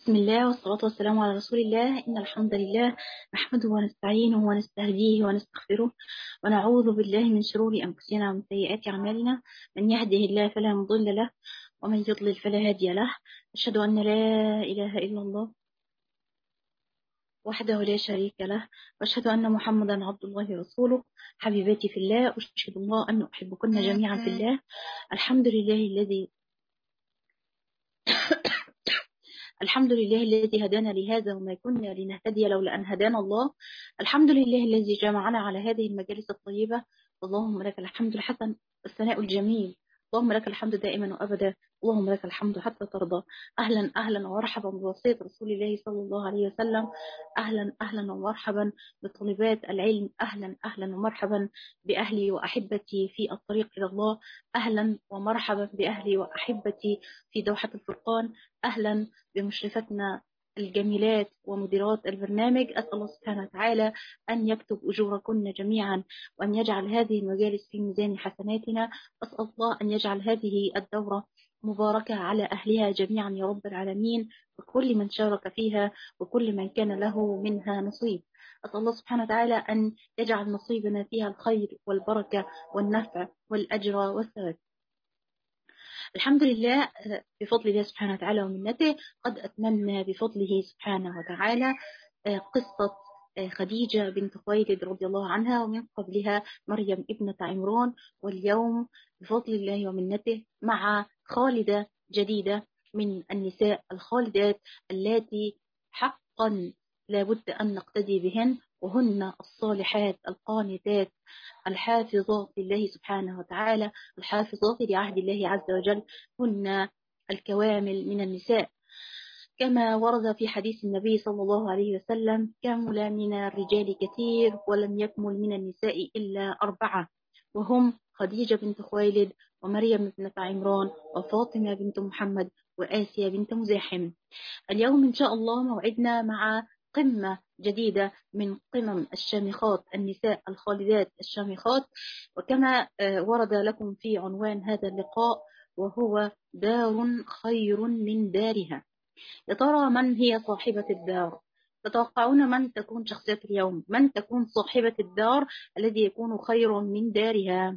بسم الله والصلاة والسلام على رسول الله إن الحمد لله نحمده ونستعينه ونستهديه ونستغفره ونعوذ بالله من شرور أنفسنا ومن سيئات أعمالنا من يهده الله فلا مضل له ومن يضلل فلا هادي له أشهد أن لا إله إلا الله وحده لا شريك له وأشهد أن محمدا عبد الله ورسوله حبيباتي في الله أشهد الله أن أحبكن جميعا في الله الحمد لله الذي الحمد لله الذي هدانا لهذا وما كنا لنهتدي لولا أن هدانا الله الحمد لله الذي جمعنا على هذه المجالس الطيبة اللهم لك الحمد الحسن والثناء الجميل اللهم لك الحمد دائما وأبدا اللهم لك الحمد حتى ترضى أهلا أهلا ومرحبا بوصية رسول الله صلى الله عليه وسلم أهلا أهلا ومرحبا بطالبات العلم أهلا أهلا ومرحبا بأهلي وأحبتي في الطريق إلى الله أهلا ومرحبا بأهلي وأحبتي في دوحة الفرقان أهلا بمشرفتنا الجميلات ومديرات البرنامج أسأل الله سبحانه وتعالى أن يكتب أجوركن جميعا وأن يجعل هذه المجالس في ميزان حسناتنا أسأل الله أن يجعل هذه الدورة مباركة على أهلها جميعا يا رب العالمين وكل من شارك فيها وكل من كان له منها نصيب أسأل الله سبحانه وتعالى أن يجعل نصيبنا فيها الخير والبركة والنفع والأجر والثواب الحمد لله بفضل الله سبحانه وتعالى ومنته قد أتممنا بفضله سبحانه وتعالى قصة خديجة بنت خويلد رضي الله عنها ومن قبلها مريم ابنة عمران واليوم بفضل الله ومنته مع خالدة جديدة من النساء الخالدات اللاتي حقا لابد أن نقتدي بهن وهن الصالحات القانتات الحافظات لله سبحانه وتعالى الحافظات لعهد الله عز وجل هن الكوامل من النساء كما ورد في حديث النبي صلى الله عليه وسلم كمل من الرجال كثير ولم يكمل من النساء إلا أربعة وهم خديجة بنت خويلد ومريم بنت عمران وفاطمة بنت محمد وآسيا بنت مزاحم اليوم إن شاء الله موعدنا مع قمة جديدة من قمم الشامخات النساء الخالدات الشامخات وكما ورد لكم في عنوان هذا اللقاء وهو دار خير من دارها يا ترى من هي صاحبة الدار تتوقعون من تكون شخصية اليوم من تكون صاحبة الدار الذي يكون خير من دارها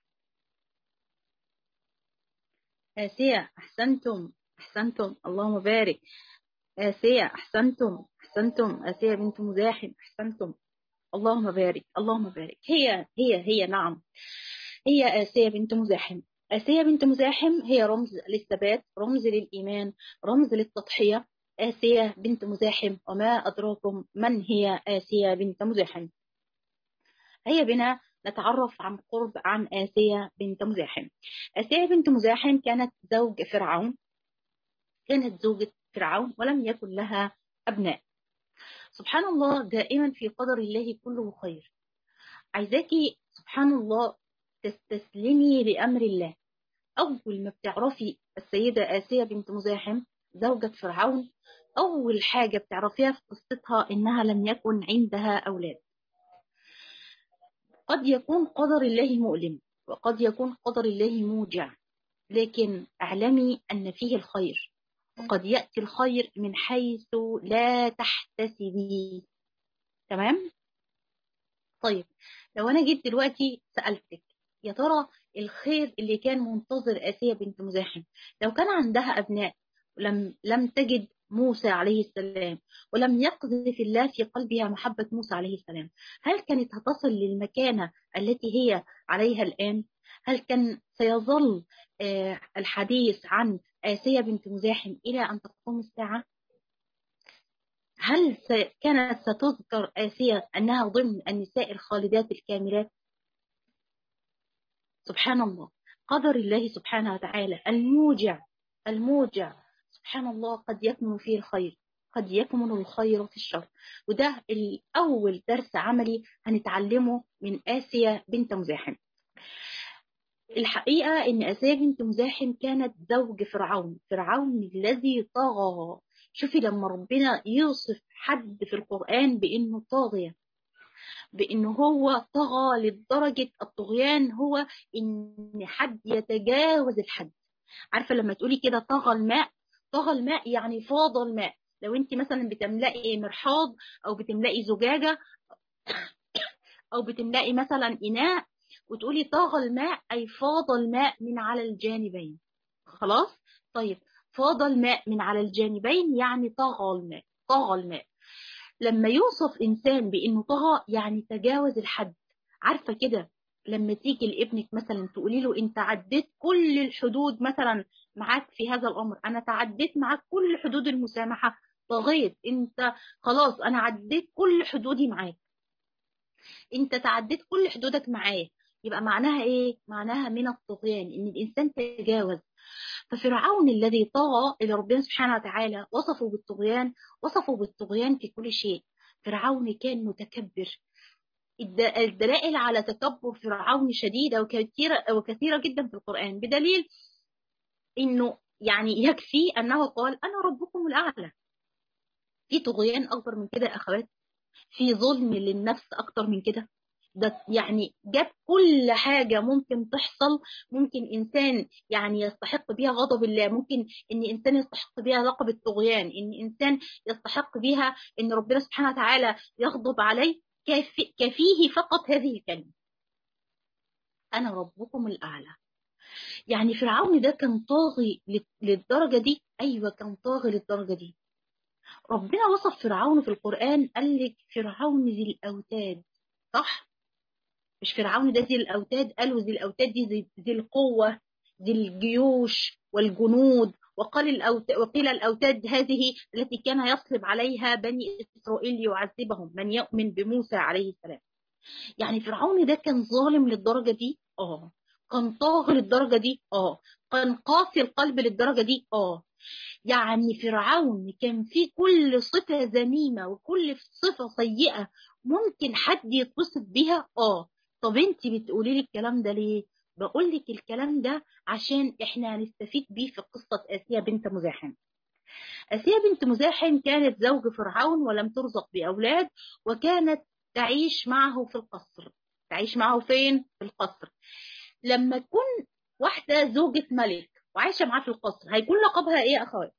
آسيا أحسنتم أحسنتم اللهم بارك آسيا أحسنتم أحسنتم آسيا بنت مزاحم أحسنتم اللهم بارك اللهم بارك هي هي هي نعم هي آسيا بنت مزاحم آسيا بنت مزاحم هي رمز للثبات رمز للإيمان رمز للتضحية آسيا بنت مزاحم وما أدراكم من هي آسيا بنت مزاحم هيا بنا نتعرف عن قرب عن آسيا بنت مزاحم آسيا بنت مزاحم كانت زوج فرعون كانت زوجة فرعون ولم يكن لها أبناء سبحان الله دائما في قدر الله كله خير عايزاكي سبحان الله تستسلمي لأمر الله أول ما بتعرفي السيدة آسيا بنت مزاحم زوجة فرعون أول حاجة بتعرفيها في قصتها إنها لم يكن عندها أولاد قد يكون قدر الله مؤلم وقد يكون قدر الله موجع لكن اعلمي أن فيه الخير وقد يأتي الخير من حيث لا تحتسبي تمام؟ طيب لو أنا جيت دلوقتي سألتك يا ترى الخير اللي كان منتظر آسيا بنت مزاحم لو كان عندها أبناء ولم لم تجد موسى عليه السلام ولم يقذف الله في قلبها محبة موسى عليه السلام هل كانت هتصل للمكانة التي هي عليها الآن هل كان سيظل الحديث عن آسيا بنت مزاحم إلى أن تقوم الساعة هل كانت ستذكر آسيا أنها ضمن النساء الخالدات الكاملات سبحان الله قدر الله سبحانه وتعالى الموجع الموجع سبحان الله قد يكمن فيه الخير قد يكمن الخير في الشر وده الأول درس عملي هنتعلمه من آسيا بنت مزاحم الحقيقة إن آسيا بنت مزاحم كانت زوج فرعون فرعون الذي طغى شوفي لما ربنا يوصف حد في القرآن بأنه طاغية بأنه هو طغى لدرجة الطغيان هو إن حد يتجاوز الحد عارفة لما تقولي كده طغى الماء طغى الماء يعني فاض الماء لو انت مثلا بتملئي مرحاض او بتملئي زجاجه او بتملئي مثلا اناء وتقولي طاغ الماء اي فاض الماء من على الجانبين خلاص طيب فاض الماء من على الجانبين يعني طغى الماء طغى الماء لما يوصف انسان بانه طغى يعني تجاوز الحد عارفه كده لما تيجي لابنك مثلا تقولي له انت عديت كل الحدود مثلا معاك في هذا الامر انا تعديت معاك كل حدود المسامحه طغيت انت خلاص انا عديت كل حدودي معاك انت تعديت كل حدودك معايا يبقى معناها ايه معناها من الطغيان ان الانسان تجاوز ففرعون الذي طغى الى ربنا سبحانه وتعالى وصفه بالطغيان وصفه بالطغيان في كل شيء فرعون كان متكبر الدلائل على تكبر فرعون شديده وكثيره وكثيره جدا في القران بدليل انه يعني يكفي انه قال انا ربكم الاعلى في طغيان اكبر من كده يا اخوات في ظلم للنفس اكتر من كده ده يعني جاب كل حاجه ممكن تحصل ممكن انسان يعني يستحق بيها غضب الله ممكن ان انسان يستحق بيها لقب الطغيان ان انسان يستحق بيها ان ربنا سبحانه وتعالى يغضب عليه كافي كفيه فقط هذه الكلمه انا ربكم الاعلى يعني فرعون ده كان طاغي للدرجه دي ايوه كان طاغي للدرجه دي ربنا وصف فرعون في القرآن قال لك فرعون ذي الأوتاد صح؟ مش فرعون ده ذي الأوتاد قالوا ذي الأوتاد دي ذي, ذي القوة ذي الجيوش والجنود وقال الأوتاد وقيل الأوتاد هذه التي كان يصلب عليها بني إسرائيل ليعذبهم من يؤمن بموسى عليه السلام يعني فرعون ده كان ظالم للدرجة دي اه كان طاغي للدرجة دي اه كان قاسي القلب للدرجة دي اه يعني فرعون كان فيه كل صفة ذميمة وكل صفة سيئة ممكن حد يتوصف بيها اه طب انت بتقولي لي الكلام ده ليه بقول لك الكلام ده عشان احنا هنستفيد بيه في قصة آسيا بنت مزاحم آسيا بنت مزاحم كانت زوج فرعون ولم ترزق بأولاد وكانت تعيش معه في القصر تعيش معه فين؟ في القصر لما تكون واحدة زوجة ملك وعايشة معاه في القصر هيكون لقبها ايه يا اخوات؟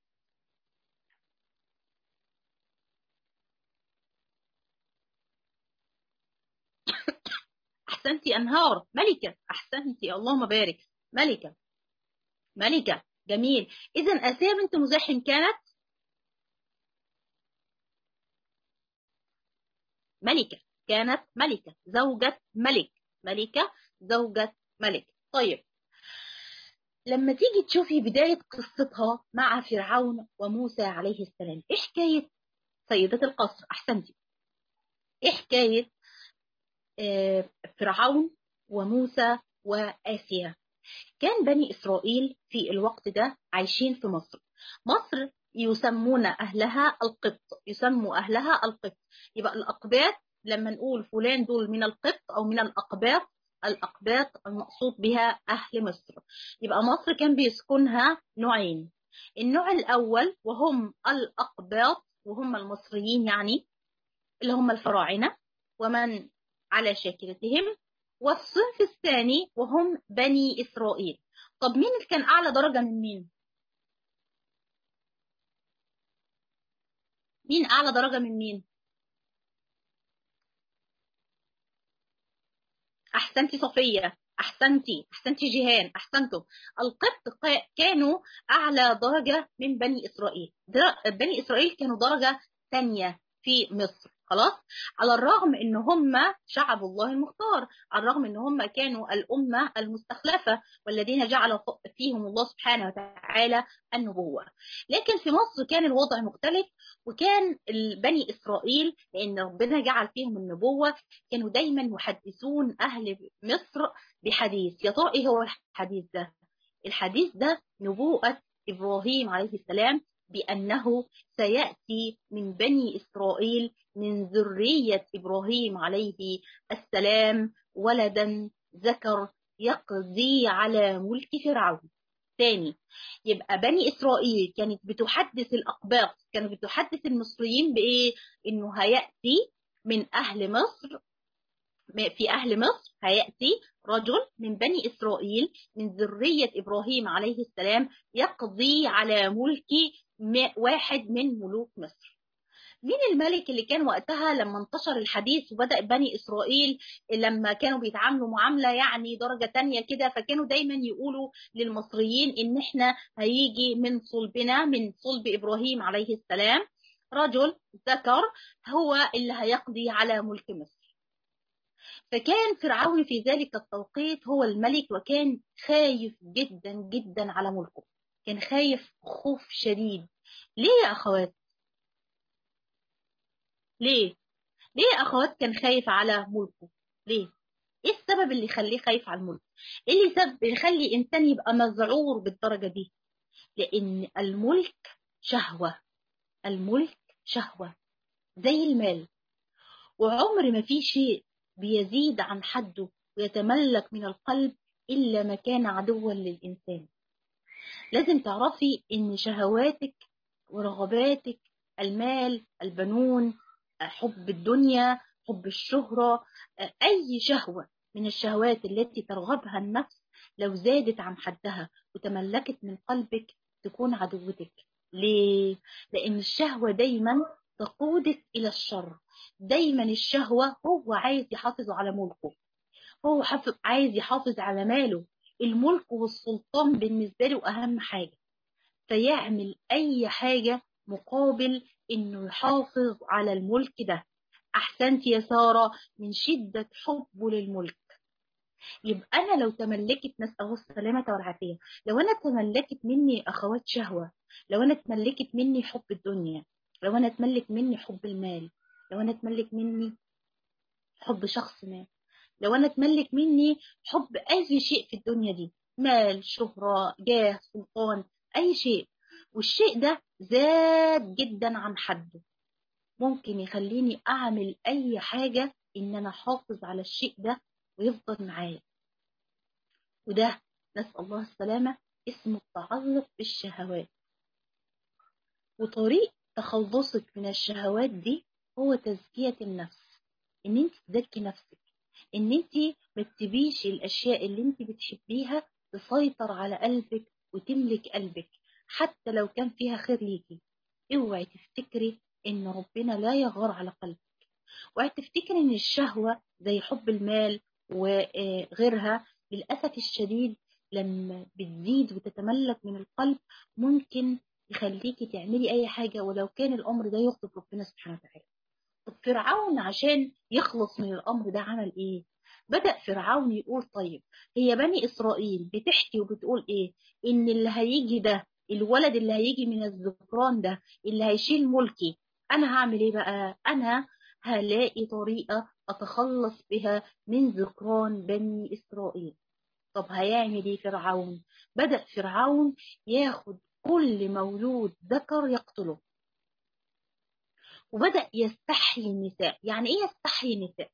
احسنتي انهار ملكة احسنتي اللهم بارك ملكة ملكة جميل اذا اسيا بنت مزاحم كانت ملكة كانت ملكة زوجة ملك ملكة زوجة ملك طيب لما تيجي تشوفي بداية قصتها مع فرعون وموسى عليه السلام ايه حكاية سيدة القصر احسنتي ايه حكاية آه فرعون وموسى وآسيا كان بني إسرائيل في الوقت ده عايشين في مصر مصر يسمون أهلها القبط يسموا أهلها القبط يبقى الأقباط لما نقول فلان دول من القبط أو من الأقباط الأقباط المقصود بها أهل مصر يبقى مصر كان بيسكنها نوعين النوع الأول وهم الأقباط وهم المصريين يعني اللي هم الفراعنة ومن على شاكلتهم والصنف الثاني وهم بني إسرائيل طب مين اللي كان أعلى درجة من مين؟ مين أعلى درجة من مين؟ أحسنتي صفية أحسنتي أحسنتي جيهان أحسنتوا القبط كانوا أعلى درجة من بني إسرائيل بني إسرائيل كانوا درجة ثانية في مصر خلاص على الرغم ان هم شعب الله المختار على الرغم ان هم كانوا الامه المستخلفه والذين جعل فيهم الله سبحانه وتعالى النبوه لكن في مصر كان الوضع مختلف وكان بني اسرائيل لان ربنا جعل فيهم النبوه كانوا دايما يحدثون اهل مصر بحديث يا ترى ايه هو الحديث ده الحديث ده نبوءه ابراهيم عليه السلام بأنه سيأتي من بني إسرائيل من ذرية إبراهيم عليه السلام ولدا ذكر يقضي على ملك فرعون ثاني يبقى بني إسرائيل كانت بتحدث الأقباط كانت بتحدث المصريين بإيه إنه هيأتي من أهل مصر في أهل مصر هيأتي رجل من بني إسرائيل من ذرية إبراهيم عليه السلام يقضي على ملك واحد من ملوك مصر مين الملك اللي كان وقتها لما انتشر الحديث وبدأ بني إسرائيل لما كانوا بيتعاملوا معاملة يعني درجة تانية كده فكانوا دايما يقولوا للمصريين إن إحنا هيجي من صلبنا من صلب إبراهيم عليه السلام رجل ذكر هو اللي هيقضي على ملك مصر فكان فرعون في ذلك التوقيت هو الملك وكان خايف جدا جدا على ملكه كان خايف خوف شديد ليه يا أخوات ليه ليه يا أخوات كان خايف على ملكه ليه ايه السبب اللي يخليه خايف على الملك ايه اللي سبب يخلي انسان يبقى مذعور بالدرجه دي لان الملك شهوه الملك شهوه زي المال وعمر ما في شيء بيزيد عن حده ويتملك من القلب الا ما كان عدوا للانسان لازم تعرفي ان شهواتك ورغباتك المال البنون حب الدنيا حب الشهرة أي شهوة من الشهوات التي ترغبها النفس لو زادت عن حدها وتملكت من قلبك تكون عدوتك ليه؟ لأن الشهوة دايما تقودك إلى الشر دايما الشهوة هو عايز يحافظ على ملكه هو عايز يحافظ على ماله الملك والسلطان بالنسبة له أهم حاجة فيعمل أي حاجة مقابل انه يحافظ على الملك ده احسنت يا ساره من شده حبه للملك يبقى انا لو تملكت نسال السلامه والعافيه لو انا تملكت مني اخوات شهوه لو انا تملكت مني حب الدنيا لو انا تملك مني حب المال لو انا تملك مني حب شخص ما لو انا تملك مني حب اي شيء في الدنيا دي مال شهره جاه سلطان اي شيء والشيء ده زاد جدا عن حده ممكن يخليني اعمل اي حاجة ان انا احافظ على الشيء ده ويفضل معايا وده نسأل الله السلامة اسمه التعلق بالشهوات وطريق تخلصك من الشهوات دي هو تزكية النفس ان انت تزكي نفسك ان انت ما تسيبيش الاشياء اللي انت بتحبيها تسيطر على قلبك وتملك قلبك حتى لو كان فيها خير ليكي اوعي تفتكري ان ربنا لا يغار على قلبك اوعي تفتكري ان الشهوة زي حب المال وغيرها للأسف الشديد لما بتزيد وتتملك من القلب ممكن يخليكي تعملي أي حاجة ولو كان الأمر ده يغضب ربنا سبحانه وتعالى طب فرعون عشان يخلص من الأمر ده عمل إيه؟ بدأ فرعون يقول طيب هي بني إسرائيل بتحكي وبتقول إيه؟ إن اللي هيجي ده الولد اللي هيجي من الذكران ده اللي هيشيل ملكي انا هعمل ايه بقى انا هلاقي طريقة اتخلص بها من ذكران بني اسرائيل طب هيعمل ايه فرعون بدأ فرعون ياخد كل مولود ذكر يقتله وبدأ يستحيي النساء يعني ايه يستحيي النساء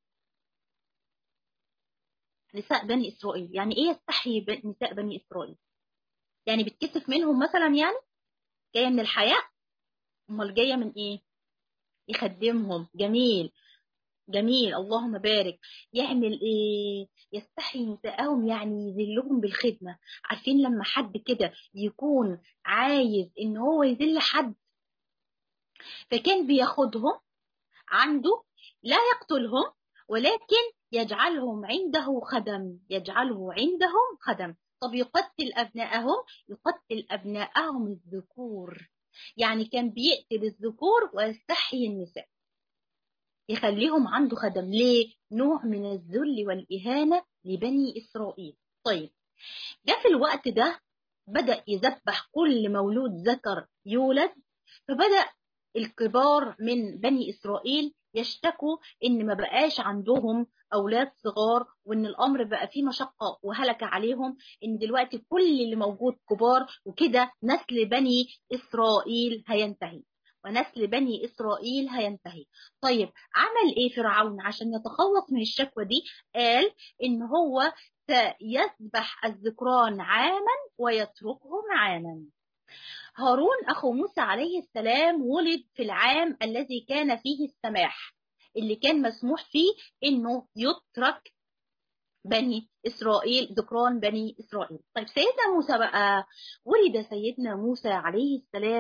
نساء بني اسرائيل يعني ايه يستحيي نساء بني اسرائيل يعني بتكسف منهم مثلا يعني جايه من الحياء امال جايه من ايه يخدمهم جميل جميل اللهم بارك يعمل ايه يستحي نساءهم يعني يذلهم بالخدمة عارفين لما حد كده يكون عايز ان هو يذل حد فكان بياخدهم عنده لا يقتلهم ولكن يجعلهم عنده خدم يجعله عندهم خدم طب يقتل أبنائهم يقتل أبنائهم الذكور يعني كان بيقتل الذكور ويستحيي النساء يخليهم عنده خدم ليه؟ نوع من الذل والإهانة لبني إسرائيل طيب ده في الوقت ده بدأ يذبح كل مولود ذكر يولد فبدأ الكبار من بني إسرائيل يشتكوا إن ما بقاش عندهم أولاد صغار وإن الأمر بقى فيه مشقة وهلك عليهم إن دلوقتي كل اللي موجود كبار وكده نسل بني إسرائيل هينتهي ونسل بني إسرائيل هينتهي طيب عمل إيه فرعون عشان يتخلص من الشكوى دي قال إن هو سيذبح الذكران عاما ويتركهم عاما هارون أخو موسى عليه السلام ولد في العام الذي كان فيه السماح اللي كان مسموح فيه إنه يترك بني إسرائيل ذكران بني إسرائيل طيب سيدنا موسى بقى ولد سيدنا موسى عليه السلام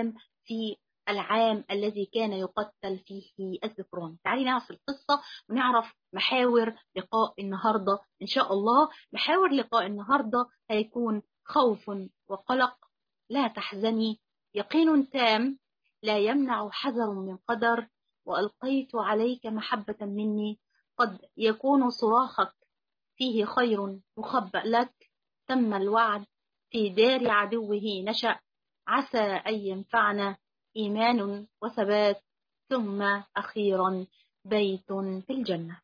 في العام الذي كان يقتل فيه الذكران تعالي نعرف القصة ونعرف محاور لقاء النهاردة إن شاء الله محاور لقاء النهاردة هيكون خوف وقلق لا تحزني يقين تام لا يمنع حذر من قدر وألقيت عليك محبة مني قد يكون صراخك فيه خير مخبأ لك تم الوعد في دار عدوه نشأ عسى أن ينفعنا إيمان وثبات ثم أخيرا بيت في الجنة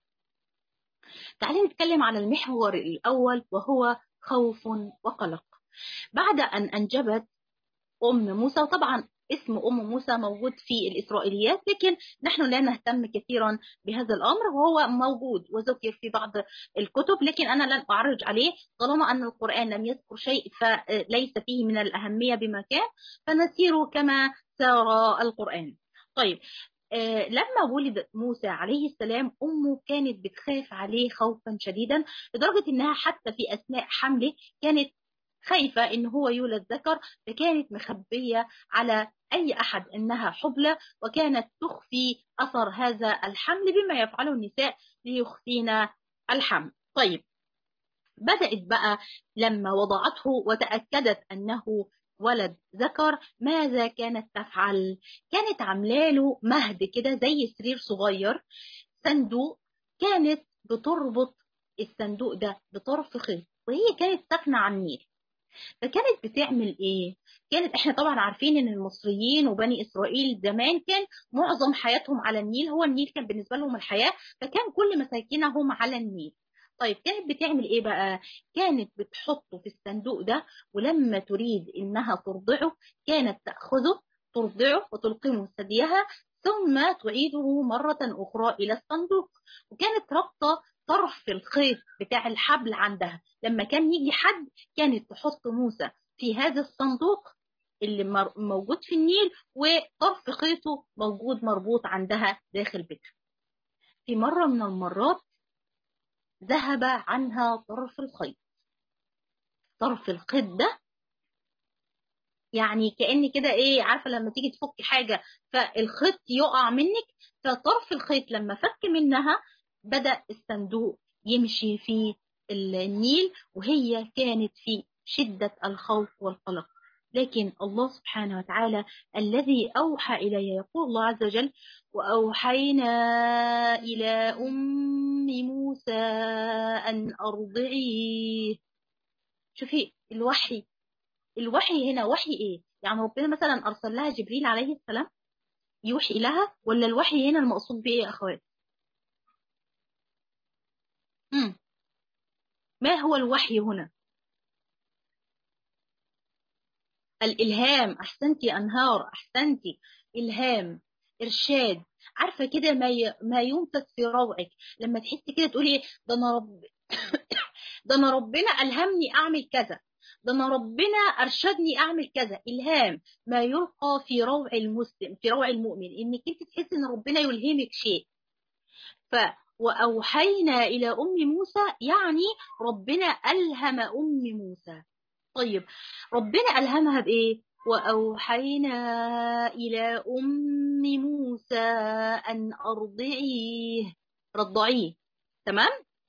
تعالي نتكلم على المحور الأول وهو خوف وقلق بعد أن أنجبت أم موسى وطبعا اسم أم موسى موجود في الإسرائيليات لكن نحن لا نهتم كثيرا بهذا الأمر وهو موجود وذكر في بعض الكتب لكن أنا لن أعرج عليه طالما أن القرآن لم يذكر شيء فليس فيه من الأهمية بما كان فنسير كما سار القرآن طيب آه لما ولد موسى عليه السلام أمه كانت بتخاف عليه خوفا شديدا لدرجة أنها حتى في أثناء حمله كانت خايفة إن هو يولد ذكر فكانت مخبية على أي أحد إنها حبلى وكانت تخفي أثر هذا الحمل بما يفعله النساء ليخفين الحمل طيب بدأت بقى لما وضعته وتأكدت أنه ولد ذكر ماذا كانت تفعل كانت عاملاله مهد كده زي سرير صغير صندوق كانت بتربط الصندوق ده بطرف خيط وهي كانت ساكنه على النيل فكانت بتعمل ايه كانت احنا طبعا عارفين ان المصريين وبني اسرائيل زمان كان معظم حياتهم على النيل هو النيل كان بالنسبه لهم الحياه فكان كل مساكنهم على النيل طيب كانت بتعمل ايه بقى كانت بتحطه في الصندوق ده ولما تريد انها ترضعه كانت تاخذه ترضعه وتلقمه ثديها ثم تعيده مرة أخرى إلى الصندوق وكانت رابطة طرف الخيط بتاع الحبل عندها لما كان يجي حد كانت تحط موسى في هذا الصندوق اللي موجود في النيل وطرف خيطه موجود مربوط عندها داخل بيتها في مرة من المرات ذهب عنها طرف الخيط طرف الخيط ده يعني كأن كده ايه عارفة لما تيجي تفك حاجة فالخيط يقع منك فطرف الخيط لما فك منها بدأ الصندوق يمشي في النيل وهي كانت في شدة الخوف والقلق لكن الله سبحانه وتعالى الذي أوحى إلي يقول الله عز وجل وأوحينا إلى أم موسى أن أرضعيه شوفي الوحي الوحي هنا وحي إيه يعني ربنا مثلا أرسل لها جبريل عليه السلام يوحي لها ولا الوحي هنا المقصود بإيه يا أخوات مم. ما هو الوحي هنا الإلهام أحسنتي أنهار أحسنتي إلهام إرشاد عارفة كده ما ي... ما ينفث في روعك لما تحسي كده تقولي ده أنا رب ده أنا ربنا ألهمني أعمل كذا ده أنا ربنا أرشدني أعمل كذا إلهام ما يلقى في روع المسلم في روع المؤمن إنك أنت تحسي إن ربنا يلهمك شيء ف وأوحينا إلى أم موسى يعني ربنا ألهم أم موسى طيب ربنا ألهمها بإيه وأوحينا إلى أم موسى أن أرضعيه رضعيه تمام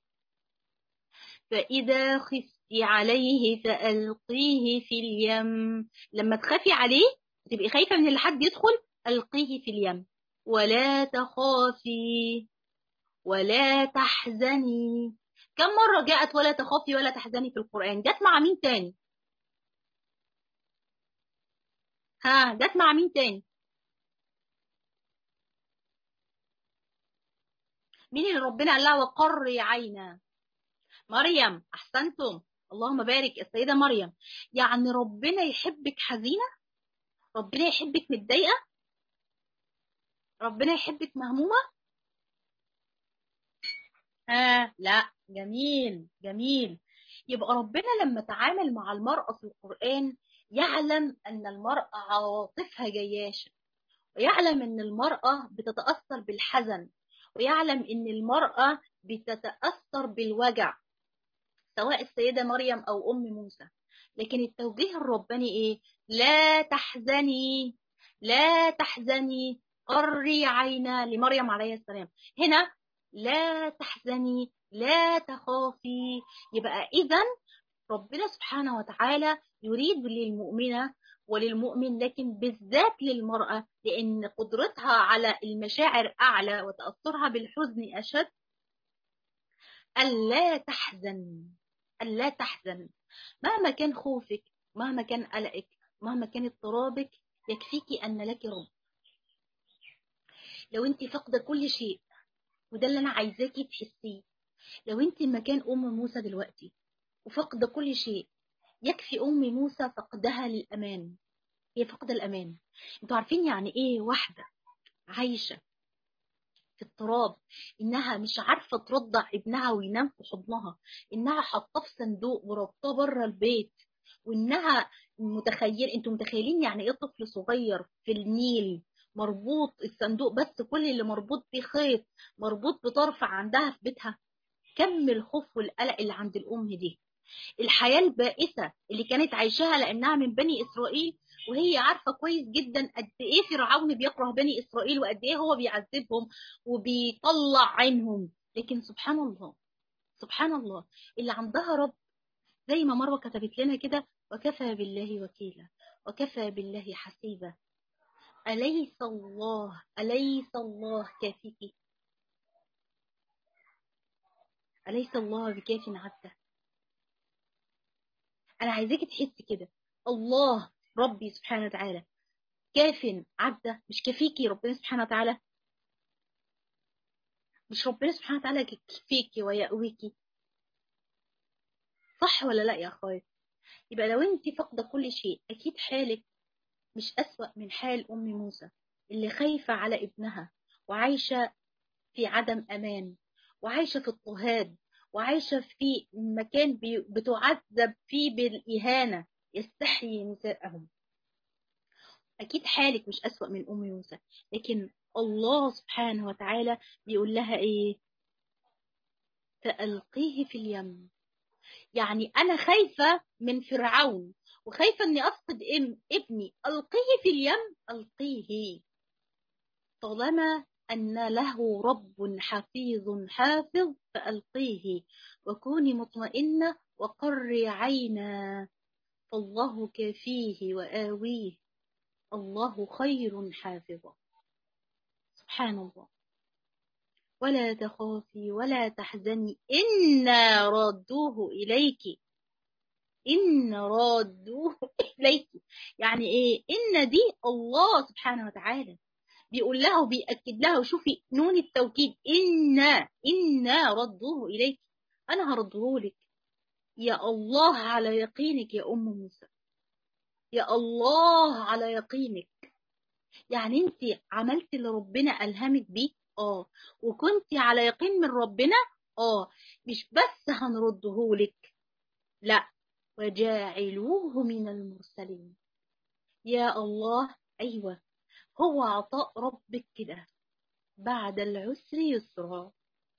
فإذا خفت عليه فألقيه في اليم لما تخافي عليه تبقي خايفة من اللي حد يدخل ألقيه في اليم ولا تخافي ولا تحزني كم مرة جاءت ولا تخافي ولا تحزني في القرآن جت مع مين تاني ها جت مع مين تاني مين اللي ربنا قال لها وقري عينا مريم احسنتم اللهم بارك السيده مريم يعني ربنا يحبك حزينه ربنا يحبك متضايقه ربنا يحبك مهمومه آه لا جميل جميل يبقى ربنا لما تعامل مع المرأة في القرآن يعلم أن المرأة عواطفها جياشة ويعلم أن المرأة بتتأثر بالحزن ويعلم أن المرأة بتتأثر بالوجع سواء السيدة مريم أو أم موسى لكن التوجيه الرباني إيه لا تحزني لا تحزني قري عينا لمريم عليه السلام هنا لا تحزني لا تخافي يبقى إذا ربنا سبحانه وتعالى يريد للمؤمنة وللمؤمن لكن بالذات للمرأة لأن قدرتها على المشاعر أعلى وتأثرها بالحزن أشد ألا تحزن ألا تحزن مهما كان خوفك مهما كان قلقك مهما كان اضطرابك يكفيك أن لك رب لو انت فاقدة كل شيء وده اللي أنا عايزاكي تحسيه لو انت مكان أم موسى دلوقتي وفاقدة كل شيء يكفي أم موسى فقدها للأمان هي فقد الأمان انتوا عارفين يعني ايه واحدة عايشة في اضطراب انها مش عارفة ترضع ابنها وينام في حضنها انها حاطاه في صندوق وربطاه بره البيت وانها متخيل انتوا متخيلين يعني ايه طفل صغير في النيل مربوط الصندوق بس كل اللي مربوط بيه خيط مربوط بطرف عندها في بيتها كم الخوف والقلق اللي عند الام دي الحياة البائسة اللي كانت عايشاها لأنها من بني إسرائيل وهي عارفة كويس جدا قد إيه فرعون بيكره بني إسرائيل وقد إيه هو بيعذبهم وبيطلع عينهم لكن سبحان الله سبحان الله اللي عندها رب زي ما مروة كتبت لنا كده وكفى بالله وكيلا وكفى بالله حسيبا أليس الله أليس الله كافيك أليس الله بكاف عبده أنا عايزاكي تحسي كده الله ربي سبحانه وتعالى كاف عبده مش كافيكي ربنا سبحانه وتعالى مش ربنا سبحانه وتعالى يكفيكي ويأويكي صح ولا لا يا أخوات يبقى لو انت فاقدة كل شيء أكيد حالك مش أسوأ من حال أم موسى اللي خايفة على ابنها وعايشة في عدم أمان وعايشة في اضطهاد وعايشة في مكان بتعذب فيه بالإهانة يستحيي نساءهم أكيد حالك مش أسوأ من أم موسى لكن الله سبحانه وتعالى بيقول لها إيه فألقيه في اليم يعني أنا خايفة من فرعون وخايفة أني أفقد ابني ألقيه في اليم ألقيه طالما أن له رب حفيظ حافظ فألقيه وكوني مطمئنة وقري عينا فالله كافيه وآويه الله خير حافظا سبحان الله ولا تخافي ولا تحزني إنا رادوه إليك إن رادوه إليك يعني إيه إن دي الله سبحانه وتعالى بيقول لها وبيأكد لها وشوفي نون التوكيد إنا إنا ردوه إليك أنا هرده لك يا الله على يقينك يا أم موسى يا الله على يقينك يعني انت عملت اللي ربنا ألهمك بيه اه وكنت على يقين من ربنا اه مش بس هنرده لك لا وجاعلوه من المرسلين يا الله أيوة هو عطاء ربك كده بعد العسر يسرا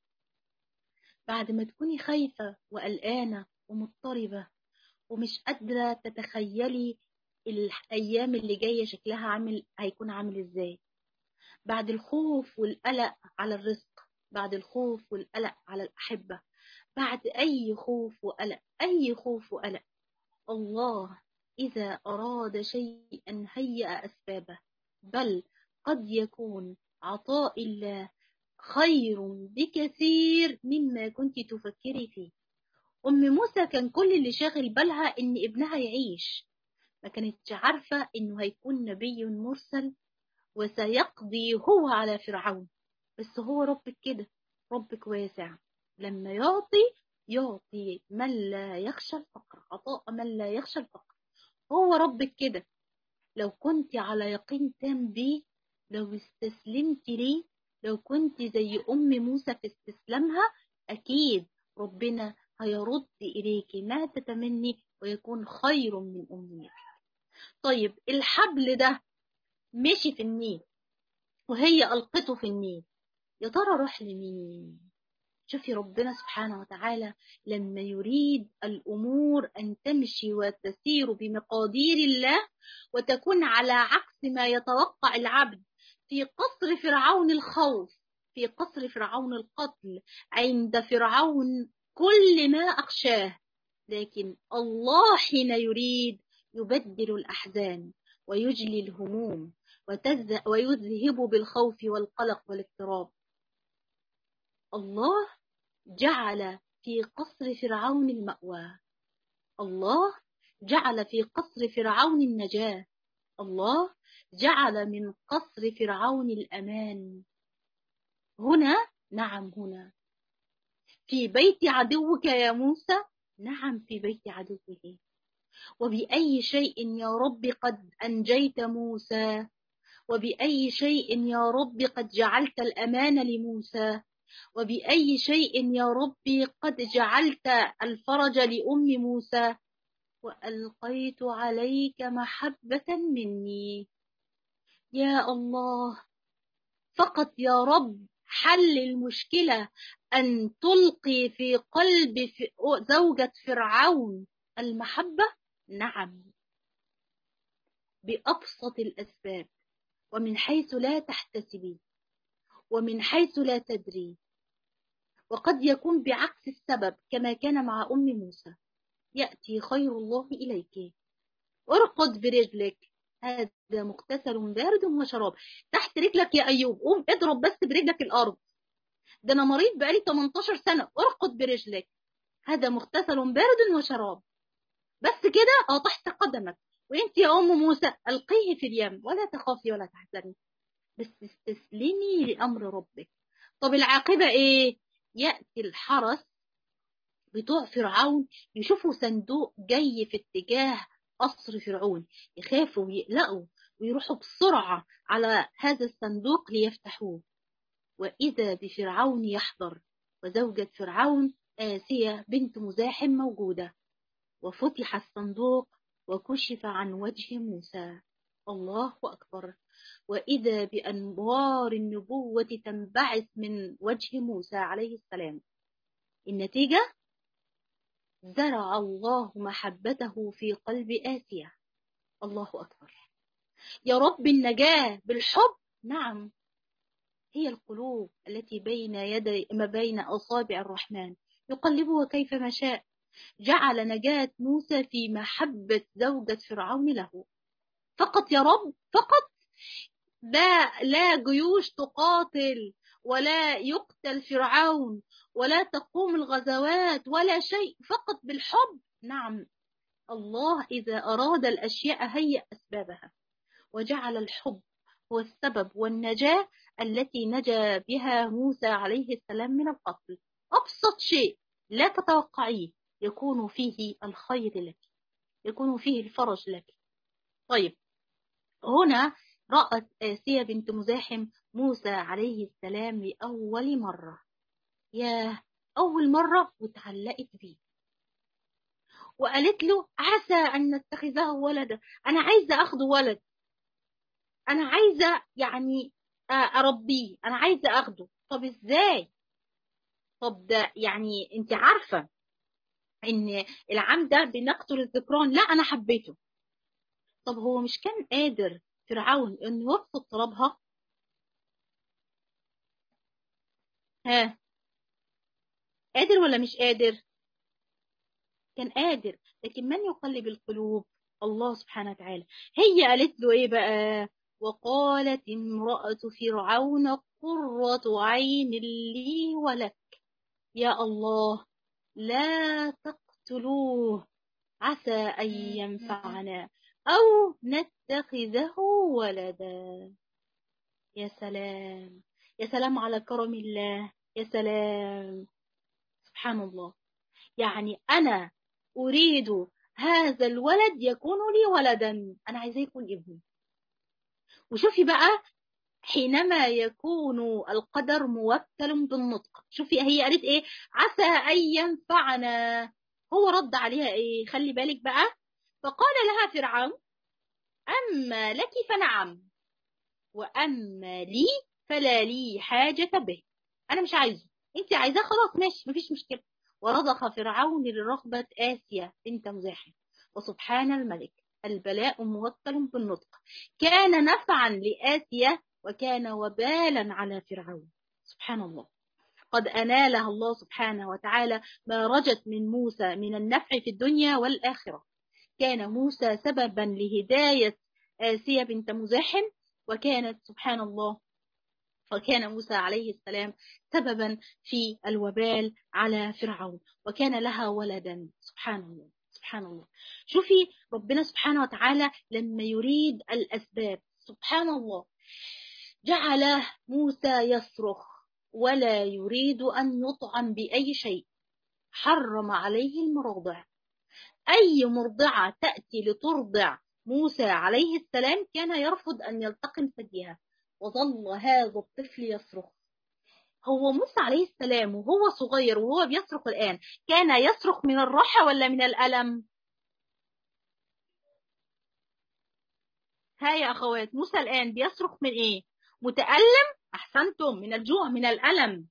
بعد ما تكوني خايفة وقلقانة ومضطربة ومش قادرة تتخيلي الأيام اللي جاية شكلها عامل هيكون عامل إزاي بعد الخوف والقلق على الرزق بعد الخوف والقلق على الأحبة بعد أي خوف وقلق أي خوف وقلق الله إذا أراد شيئا هيأ أسبابه بل قد يكون عطاء الله خير بكثير مما كنت تفكري فيه أم موسى كان كل اللي شاغل بالها إن ابنها يعيش ما كانتش عارفة إنه هيكون نبي مرسل وسيقضي هو على فرعون بس هو ربك كده ربك واسع لما يعطي يعطي من لا يخشى الفقر عطاء من لا يخشى الفقر هو ربك كده لو كنت على يقين تام بيه لو استسلمت ليه لو كنت زي أم موسى في استسلامها أكيد ربنا هيرد إليك ما تتمني ويكون خير من أمنيتك طيب الحبل ده مشي في النيل وهي ألقته في النيل يا ترى راح لمين شوفي ربنا سبحانه وتعالى لما يريد الأمور أن تمشي وتسير بمقادير الله وتكون على عكس ما يتوقع العبد في قصر فرعون الخوف في قصر فرعون القتل عند فرعون كل ما أخشاه لكن الله حين يريد يبدل الأحزان ويجلي الهموم ويذهب بالخوف والقلق والاضطراب الله جعل في قصر فرعون المأوى الله جعل في قصر فرعون النجاة الله جعل من قصر فرعون الأمان هنا نعم هنا في بيت عدوك يا موسى نعم في بيت عدوه وبأي شيء يا رب قد أنجيت موسى وبأي شيء يا رب قد جعلت الأمان لموسى وبأي شيء يا ربي قد جعلت الفرج لأم موسى وألقيت عليك محبة مني يا الله فقط يا رب حل المشكلة أن تلقي في قلب زوجة فرعون المحبة نعم بأبسط الأسباب ومن حيث لا تحتسبي ومن حيث لا تدري وقد يكون بعكس السبب كما كان مع أم موسى يأتي خير الله إليك ارقد برجلك هذا مغتسل بارد وشراب تحت رجلك يا أيوب قوم اضرب بس برجلك الأرض ده أنا مريض بقالي 18 سنة ارقد برجلك هذا مغتسل بارد وشراب بس كده اه تحت قدمك وانت يا ام موسى القيه في اليم ولا تخافي ولا تحزني بس استسلمي لامر ربك طب العاقبه ايه ياتي الحرس بتوع فرعون يشوفوا صندوق جاي في اتجاه قصر فرعون يخافوا ويقلقوا ويروحوا بسرعه على هذا الصندوق ليفتحوه واذا بفرعون يحضر وزوجة فرعون آسية بنت مزاحم موجودة وفتح الصندوق وكشف عن وجه موسى الله أكبر وإذا بأنوار النبوة تنبعث من وجه موسى عليه السلام النتيجة زرع الله محبته في قلب آسيا الله أكبر يا رب النجاة بالحب نعم هي القلوب التي بين يدي ما بين أصابع الرحمن يقلبها كيفما شاء جعل نجاة موسى في محبة زوجة فرعون له فقط يا رب فقط لا لا جيوش تقاتل ولا يقتل فرعون ولا تقوم الغزوات ولا شيء فقط بالحب نعم الله إذا أراد الأشياء هيأ أسبابها وجعل الحب هو السبب والنجاة التي نجا بها موسى عليه السلام من القتل أبسط شيء لا تتوقعيه يكون فيه الخير لك يكون فيه الفرج لك طيب هنا رأت آسيا بنت مزاحم موسى عليه السلام لأول مرة يا أول مرة وتعلقت بيه وقالت له عسى أن نتخذه ولدا أنا عايزة أخده ولد أنا عايزة يعني أربيه أنا عايزة أخده طب إزاي طب ده يعني أنت عارفة ان العام ده بنقتل الذكران لا انا حبيته طب هو مش كان قادر فرعون انه يرفض طلبها ها قادر ولا مش قادر كان قادر لكن من يقلب القلوب الله سبحانه وتعالى هي قالت له ايه بقى وقالت امرأة فرعون قرة عين لي ولك يا الله لا تقتلوه عسى أن ينفعنا أو نتخذه ولدا يا سلام يا سلام على كرم الله يا سلام سبحان الله يعني أنا أريد هذا الولد يكون لي ولدا أنا عايزاه يكون ابني وشوفي بقى حينما يكون القدر موكل بالنطق شوفي هي قالت ايه عسى ان ينفعنا هو رد عليها ايه خلي بالك بقى فقال لها فرعون اما لك فنعم واما لي فلا لي حاجه به انا مش عايزه انت عايزاه خلاص ماشي مفيش مشكله ورضخ فرعون لرغبه اسيا بنت مزاحم وسبحان الملك البلاء موكل بالنطق كان نفعا لآسيا وكان وبالا على فرعون سبحان الله قد أنالها الله سبحانه وتعالى ما رجت من موسى من النفع في الدنيا والآخرة كان موسى سببا لهداية آسيا بنت مزاحم وكانت سبحان الله وكان موسى عليه السلام سببا في الوبال على فرعون وكان لها ولدا سبحان الله سبحان الله شوفي ربنا سبحانه وتعالى لما يريد الأسباب سبحان الله جعل موسى يصرخ ولا يريد أن يطعم بأي شيء حرم عليه المرضع أي مرضعة تأتي لترضع موسى عليه السلام كان يرفض أن يلتقم ثديها وظل هذا الطفل يصرخ هو موسى عليه السلام وهو صغير وهو بيصرخ الآن كان يصرخ من الراحة ولا من الألم ها يا أخوات موسى الآن بيصرخ من إيه متألم أحسنتم من الجوع من الألم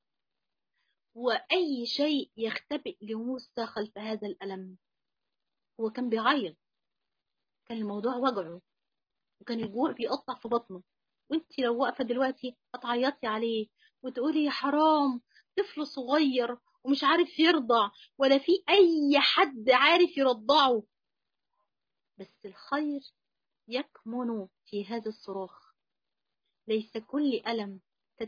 وأي شيء يختبئ لموسى خلف هذا الألم هو كان بيعيط كان الموضوع وجعه وكان الجوع بيقطع في بطنه وانت لو واقفه دلوقتي هتعيطي عليه وتقولي يا حرام طفل صغير ومش عارف يرضع ولا في اي حد عارف يرضعه بس الخير يكمن في هذا الصراخ ليس كل ألم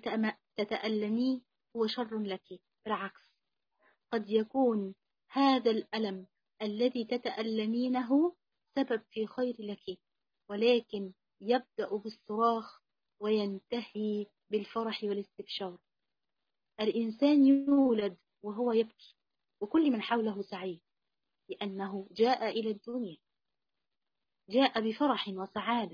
تتألميه هو شر لك بالعكس قد يكون هذا الألم الذي تتألمينه سبب في خير لك ولكن يبدأ بالصراخ وينتهي بالفرح والاستبشار الإنسان يولد وهو يبكي وكل من حوله سعيد لأنه جاء إلى الدنيا جاء بفرح وسعادة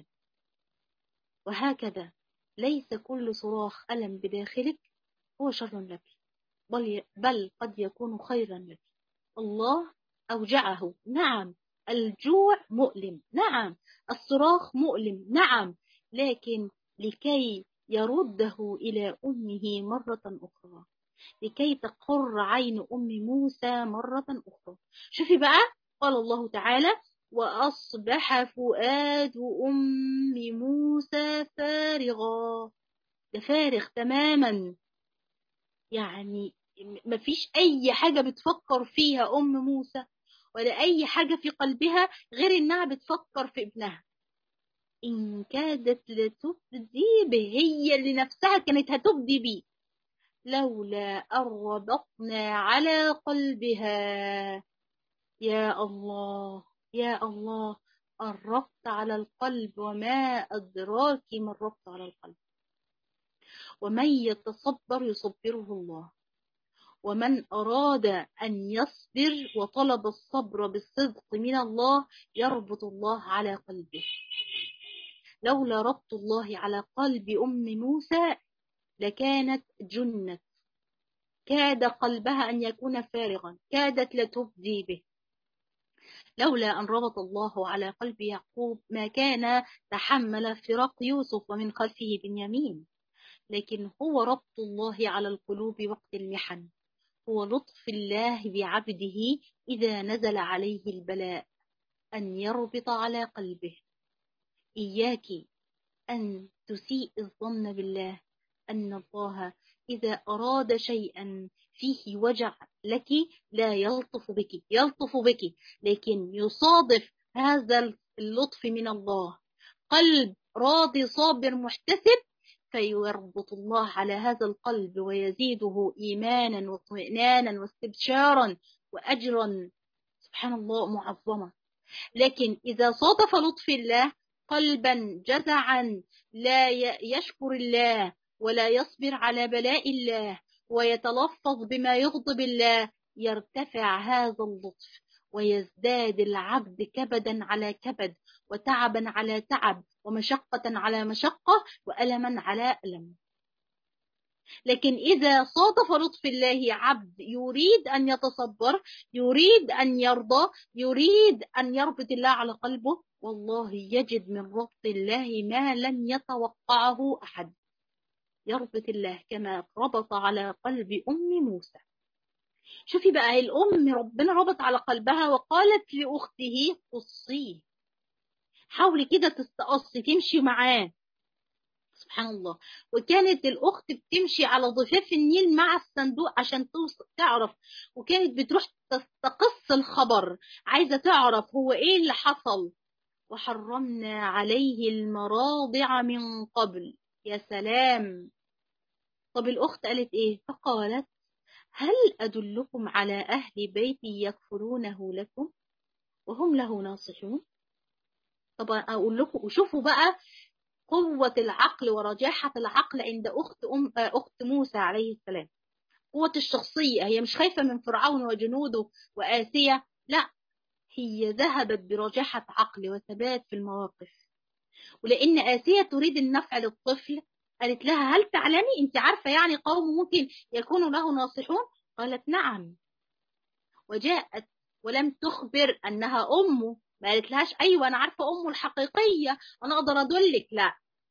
وهكذا ليس كل صراخ ألم بداخلك هو شر لك بل, بل قد يكون خيرا لك الله أوجعه نعم الجوع مؤلم نعم الصراخ مؤلم نعم لكن لكي يرده إلى أمه مرة أخرى لكي تقر عين أم موسى مرة أخرى شوفي بقى قال الله تعالى وأصبح فؤاد أم موسى فارغا ده فارغ تماما يعني مفيش أي حاجة بتفكر فيها أم موسى ولا أي حاجة في قلبها غير إنها بتفكر في ابنها إن كادت لتبدي به هي اللي نفسها كانت هتبدي بيه لولا أربطنا على قلبها يا الله يا الله الربط على القلب وما أدراك ما الربط على القلب ومن يتصبر يصبره الله ومن أراد أن يصبر وطلب الصبر بالصدق من الله يربط الله على قلبه لولا ربط الله على قلب أم موسى لكانت جنت كاد قلبها أن يكون فارغا كادت لتبدي به لولا أن ربط الله على قلب يعقوب ما كان تحمل فراق يوسف ومن خلفه بنيامين لكن هو ربط الله على القلوب وقت المحن هو لطف الله بعبده إذا نزل عليه البلاء أن يربط على قلبه إياك أن تسيء الظن بالله أن الله إذا أراد شيئا فيه وجع لك لا يلطف بك يلطف بك لكن يصادف هذا اللطف من الله قلب راضي صابر محتسب فيربط الله على هذا القلب ويزيده إيمانا واطمئنانا واستبشارا وأجرا سبحان الله معظما لكن إذا صادف لطف الله قلبا جزعا لا يشكر الله ولا يصبر على بلاء الله ويتلفظ بما يغضب الله يرتفع هذا اللطف ويزداد العبد كبدا على كبد وتعبا على تعب ومشقة على مشقة وألما على ألم لكن إذا صادف لطف الله عبد يريد أن يتصبر يريد أن يرضى يريد أن يربط الله على قلبه والله يجد من ربط الله ما لم يتوقعه أحد يربط الله كما ربط على قلب أم موسى شوفي بقى الأم ربنا ربط على قلبها وقالت لأخته قصيه حاولي كده تستقصي تمشي معاه سبحان الله وكانت الأخت بتمشي على ضفاف النيل مع الصندوق عشان توصل تعرف وكانت بتروح تستقص الخبر عايزة تعرف هو إيه اللي حصل وحرمنا عليه المراضع من قبل يا سلام طب الأخت قالت إيه فقالت هل أدلكم على أهل بيت يكفرونه لكم وهم له ناصحون طب أقول لكم وشوفوا بقى قوة العقل ورجاحة العقل عند أخت, أم أخت موسى عليه السلام قوة الشخصية هي مش خايفة من فرعون وجنوده وآسية لا هي ذهبت برجاحة عقل وثبات في المواقف ولأن آسية تريد النفع للطفل قالت لها هل تعلمي أنت عارفة يعني قوم ممكن يكونوا له ناصحون قالت نعم وجاءت ولم تخبر أنها أمه ما قالت لهاش أيوة أنا عارفة أمه الحقيقية أنا أقدر أدلك لا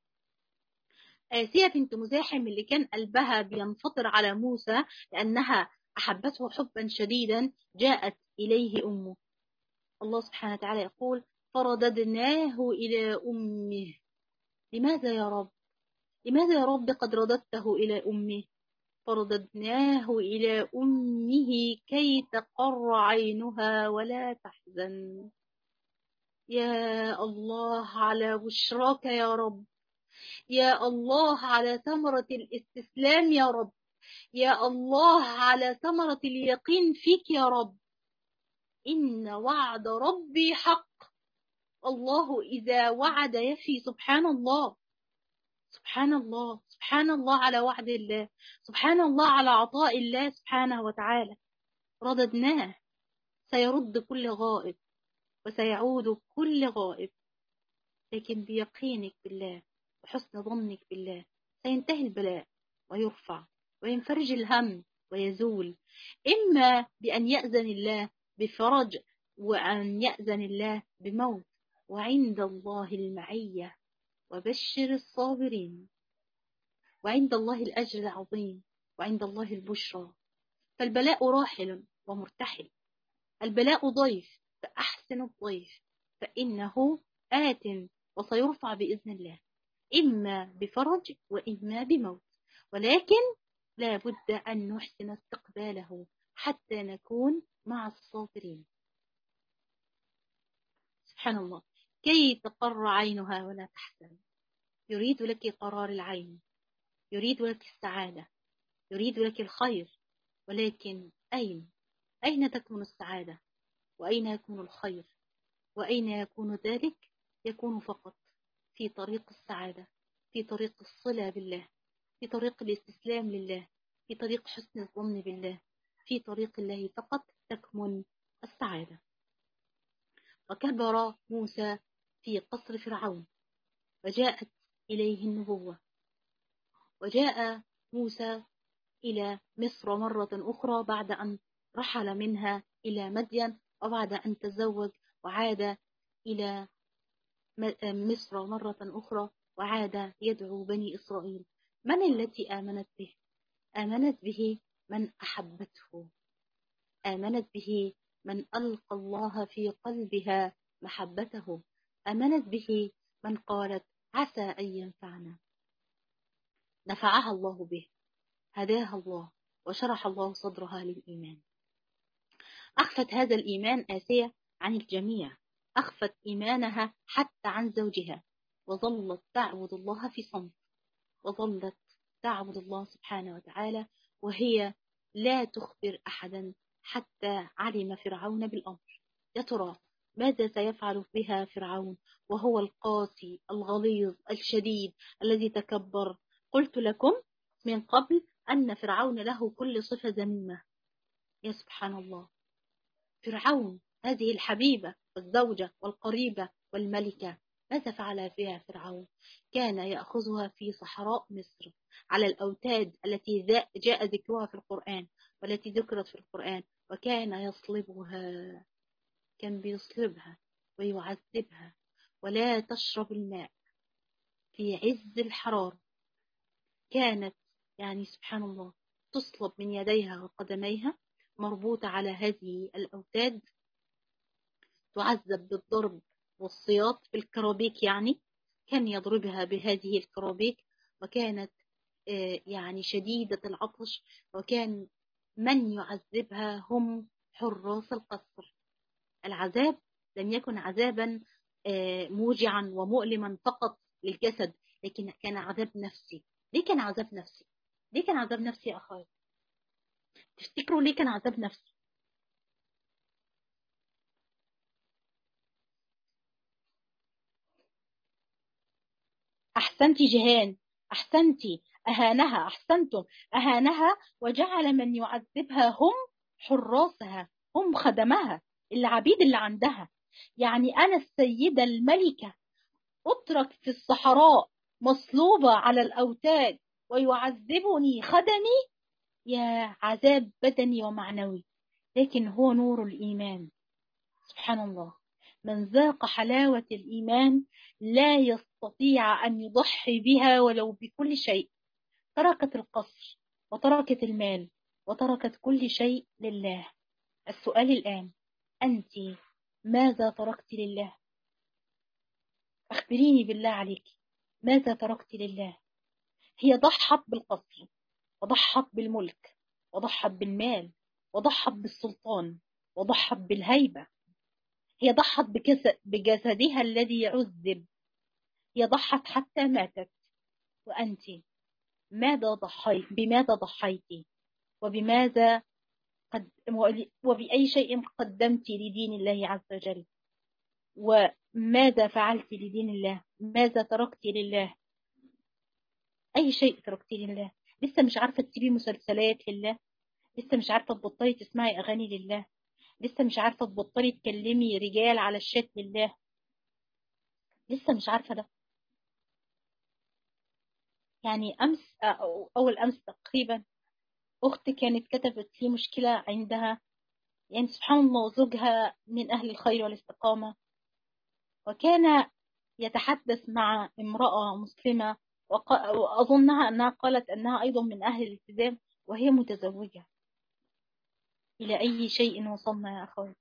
آسية بنت مزاحم اللي كان قلبها بينفطر على موسى لأنها أحبته حبا شديدا جاءت إليه أمه الله سبحانه وتعالى يقول فرددناه إلى أمه لماذا يا رب لماذا يا رب قد رددته إلى أمه فرددناه إلى أمه كي تقر عينها ولا تحزن يا الله على بشراك يا رب يا الله على ثمرة الاستسلام يا رب يا الله على ثمرة اليقين فيك يا رب إن وعد ربي حق الله إذا وعد يفي سبحان الله سبحان الله سبحان الله على وعد الله سبحان الله على عطاء الله سبحانه وتعالى رددناه سيرد كل غائب وسيعود كل غائب لكن بيقينك بالله وحسن ظنك بالله سينتهي البلاء ويرفع وينفرج الهم ويزول إما بأن يأذن الله بفرج وأن يأذن الله بموت وعند الله المعية وبشر الصابرين وعند الله الأجر العظيم وعند الله البشرى فالبلاء راحل ومرتحل البلاء ضيف فأحسن الضيف فإنه آت وسيرفع بإذن الله إما بفرج وإما بموت ولكن لا بد أن نحسن استقباله حتى نكون مع الصابرين سبحان الله كي تقر عينها ولا تحزن يريد لك قرار العين يريد لك السعادة يريد لك الخير ولكن أين أين تكون السعادة وأين يكون الخير وأين يكون ذلك يكون فقط في طريق السعادة في طريق الصلة بالله في طريق الاستسلام لله في طريق حسن الظن بالله في طريق الله فقط تكمن السعادة وكبر موسى في قصر فرعون وجاءت إليه النبوة وجاء موسى إلى مصر مرة أخرى بعد أن رحل منها إلى مدين وبعد أن تزوج وعاد إلى مصر مرة أخرى وعاد يدعو بني إسرائيل من التي آمنت به آمنت به من أحبته آمنت به من ألقى الله في قلبها محبته آمنت به من قالت عسى أن ينفعنا نفعها الله به هداها الله وشرح الله صدرها للإيمان أخفت هذا الإيمان آسية عن الجميع أخفت إيمانها حتى عن زوجها وظلت تعبد الله في صمت وظلت تعبد الله سبحانه وتعالى وهي لا تخبر أحدا حتى علم فرعون بالأمر يا ترى ماذا سيفعل بها فرعون وهو القاسي الغليظ الشديد الذي تكبر قلت لكم من قبل أن فرعون له كل صفة ذميمة يا سبحان الله فرعون هذه الحبيبة والزوجة والقريبة والملكة ماذا فعل فيها فرعون كان يأخذها في صحراء مصر على الأوتاد التي جاء ذكرها في القرآن والتي ذكرت في القرآن وكان يصلبها كان بيصلبها ويعذبها ولا تشرب الماء في عز الحرارة وكانت يعني سبحان الله تصلب من يديها وقدميها مربوطة على هذه الأوتاد تعذب بالضرب والسياط بالكرابيك يعني كان يضربها بهذه الكرابيك وكانت يعني شديدة العطش وكان من يعذبها هم حراس القصر العذاب لم يكن عذابا موجعا ومؤلما فقط للجسد لكن كان عذاب نفسي ليه كان عذاب نفسي ليه كان عذاب نفسي يا أخوات تفتكروا ليه كان عذاب نفسي أحسنتي جهان أحسنتي أهانها أحسنتم أهانها وجعل من يعذبها هم حراسها هم خدمها العبيد اللي عندها يعني أنا السيدة الملكة أترك في الصحراء مصلوبة على الأوتاد ويعذبني خدمي يا عذاب بدني ومعنوي لكن هو نور الإيمان سبحان الله من ذاق حلاوة الإيمان لا يستطيع أن يضحي بها ولو بكل شيء تركت القصر وتركت المال وتركت كل شيء لله السؤال الآن أنت ماذا تركت لله أخبريني بالله عليك ماذا تركت لله هي ضحت بالقصر وضحت بالملك وضحت بالمال وضحت بالسلطان وضحت بالهيبة هي ضحت بجسدها الذي يعذب هي ضحت حتى ماتت وأنت ماذا ضحيت بماذا ضحيت وبماذا قد وبأي شيء قدمت لدين الله عز وجل وماذا فعلت لدين الله ماذا تركت لله أي شيء تركت لله لسه مش عارفة تسيبي مسلسلات لله لسه مش عارفة تبطلي تسمعي أغاني لله لسه مش عارفة تبطلي تكلمي رجال على الشات لله لسه مش عارفة ده يعني أمس أو أول أمس تقريبا أختي كانت كتبت لي مشكلة عندها يعني سبحان الله زوجها من أهل الخير والاستقامة وكان يتحدث مع امرأة مسلمة وأظنها أنها قالت أنها أيضا من أهل الالتزام وهي متزوجة إلى أي شيء وصلنا يا أخوات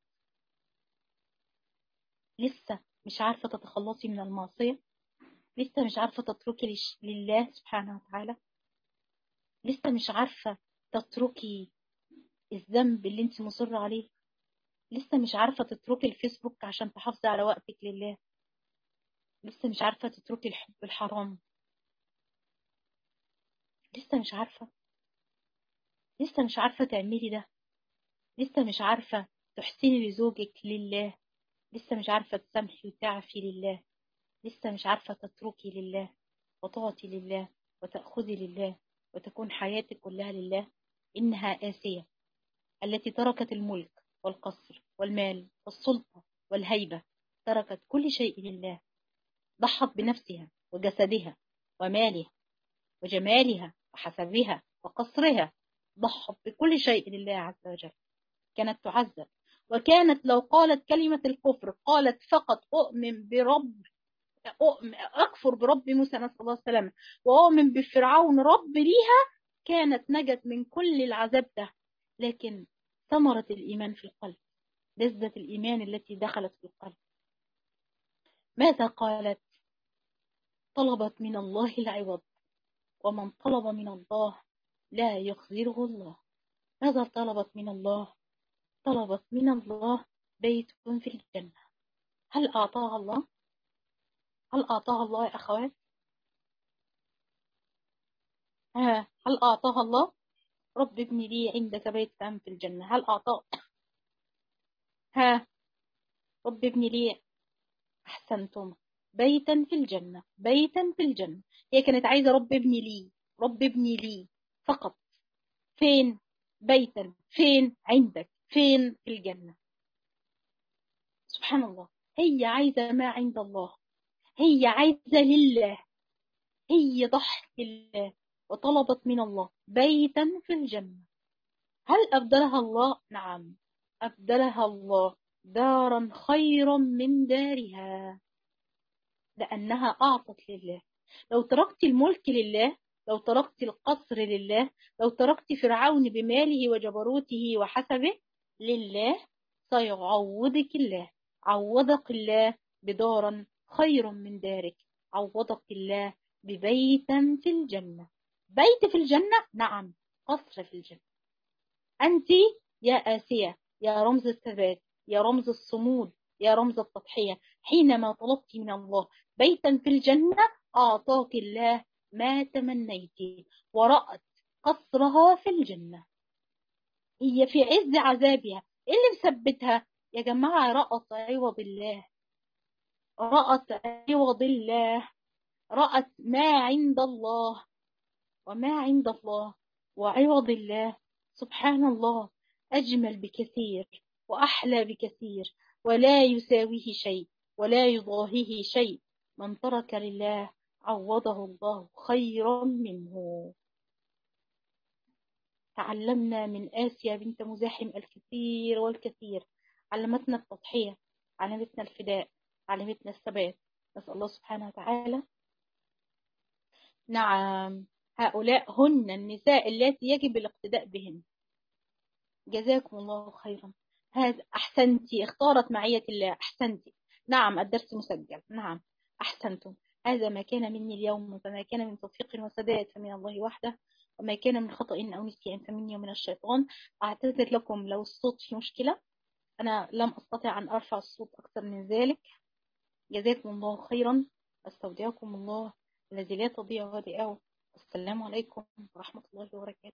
لسه مش عارفة تتخلصي من المعصية لسه مش عارفة تتركي لله سبحانه وتعالى لسه مش عارفة تتركي الذنب اللي انت مصرة عليه لسه مش عارفة تتركي الفيسبوك عشان تحافظي على وقتك لله لسه مش عارفة تتركي الحب الحرام لسه مش عارفة لسه مش عارفة تعملي ده لسه مش عارفة تحسني لزوجك لله لسه مش عارفة تسامحي وتعفي لله لسه مش عارفة تتركي لله وتعطي لله وتأخذي لله وتكون حياتك كلها لله إنها آسية التي تركت الملك والقصر والمال والسلطة والهيبة تركت كل شيء لله ضحت بنفسها وجسدها ومالها وجمالها وحسبها وقصرها ضحت بكل شيء لله عز وجل كانت تعذب وكانت لو قالت كلمة الكفر قالت فقط أؤمن برب أؤمن أكفر برب موسى نسأل الله السلامة وأؤمن بفرعون رب ليها كانت نجت من كل العذاب ده لكن ثمرة الإيمان في القلب لذة الإيمان التي دخلت في القلب ماذا قالت طلبت من الله العوض ومن طلب من الله لا يخزره الله ماذا طلبت من الله طلبت من الله بيت في الجنة هل أعطاها الله هل أعطاها الله يا أخوات ها هل أعطاها الله رب ابن لي عندك بيتا في الجنة هل أعطاه ها رب ابن لي أحسنتم بيتا في الجنة بيتا في الجنة هي كانت عايزة رب ابني لي رب ابني لي فقط فين بيتا فين عندك فين في الجنة سبحان الله هي عايزة ما عند الله هي عايزة لله هي ضحت لله وطلبت من الله بيتا في الجنة هل أبدلها الله؟ نعم أبدلها الله دارا خيرا من دارها لأنها أعطت لله لو تركت الملك لله لو تركت القصر لله لو تركت فرعون بماله وجبروته وحسبه لله سيعوضك الله عوضك الله بدارا خير من دارك عوضك الله ببيتا في الجنة بيت في الجنة نعم قصر في الجنة أنت يا آسية يا رمز الثبات يا رمز الصمود يا رمز التضحية حينما طلبت من الله بيتا في الجنة أعطاك الله ما تمنيت ورأت قصرها في الجنة هي في عز عذابها ايه اللي مثبتها يا جماعة رأت عوض الله رأت عوض الله رأت ما عند الله وما عند الله وعوض الله سبحان الله أجمل بكثير وأحلى بكثير ولا يساويه شيء ولا يضاهيه شيء من ترك لله عوضه الله خيرا منه تعلمنا من آسيا بنت مزاحم الكثير والكثير علمتنا التضحية علمتنا الفداء علمتنا الثبات نسأل الله سبحانه وتعالى نعم هؤلاء هن النساء التي يجب الاقتداء بهن جزاكم الله خيرا هذا أحسنتي اختارت معية الله أحسنتي نعم الدرس مسجل نعم أحسنتم هذا ما كان مني اليوم فما كان من توفيق وسداد فمن الله وحده وما كان من خطأ أو نسيان فمني ومن الشيطان أعتذر لكم لو الصوت فيه مشكلة أنا لم أستطع أن أرفع الصوت أكثر من ذلك جزاكم الله خيرا أستودعكم الله الذي لا تضيع ودائعه السلام عليكم ورحمة الله وبركاته